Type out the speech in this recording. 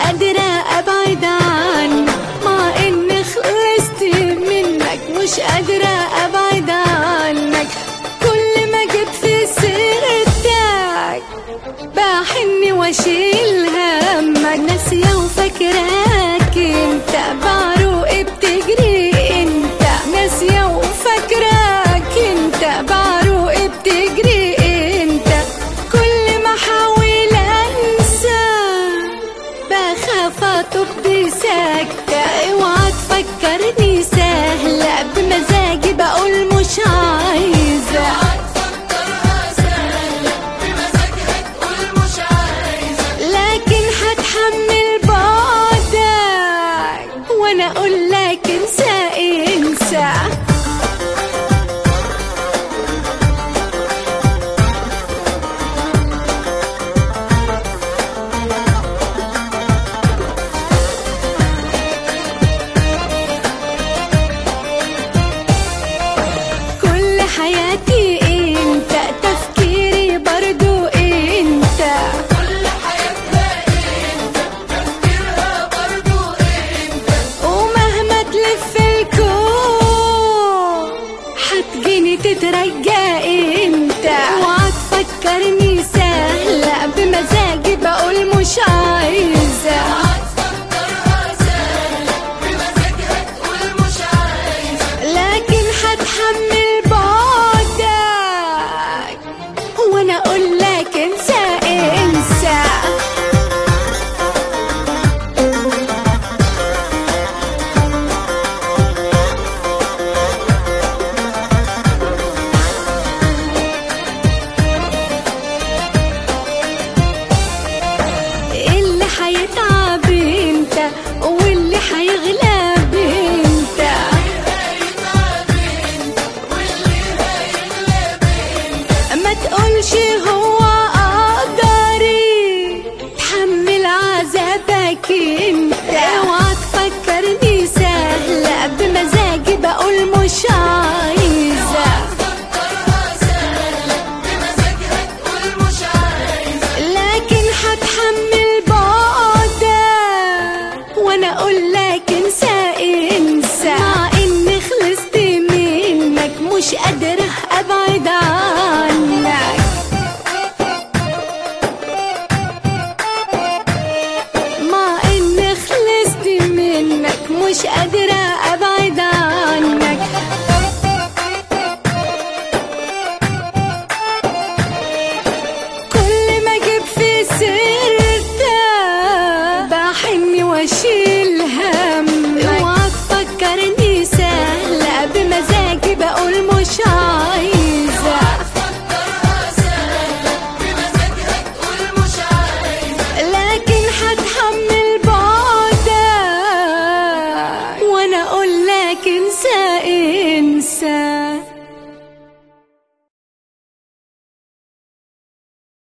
قادرة ابعد عنك مع اني خلصت منك مش قادرة ابعد عنك كل ما جيت في سيرتك بحن واشيل همك ناسية وفاكراك انت بعروق بتجري انت ناسية وفاكراك انت بعروق بتجري انت كل ما احاول انسى بخاف اطب ساكتة اوعى تفكرني سهلة بمزاجي بقول مش عايزة لكن هتحمل بعدك وانا اقول لك انسى انسى كل حياتي انت تفكيري برضو انت كل حياتنا انت تفكيرها برضو انت ومهما تلف الكون حتجيني تترجى انت وهتفكرني سهلة بمزاجي بقول مش عايزة هتفكرها سهلة بمزاجها تقول مش عايزة لكن هتحمل بعدك وانا اقول لك انسى انسى اللي هيتعب انت واللي هيغلب انت هيتعب انت واللي هيغلب انت ما تقولش هو قدري تحمل عذابك انت اوعى تفكرني سهلة بمزاجي بقول مش عايزة هتفكرها سهلة بمزاجها تقول مش عايزة لكن هتحمل بعدك وانا اقول لك انسى انسى مع اني خلصت منك مش قادرة ابعد عنك مع اني خلصت منك مش قادرة ابعد عنك كل ما اجيب في سيرتك بحن واشيل هم اوعى تفكرني سهلة بمزاجي بقول مش عايزة هتفكرها سهلة بمزاجها تقول مش عايزة لكن هتحمل بعدك وانا اقول لك انسى انسى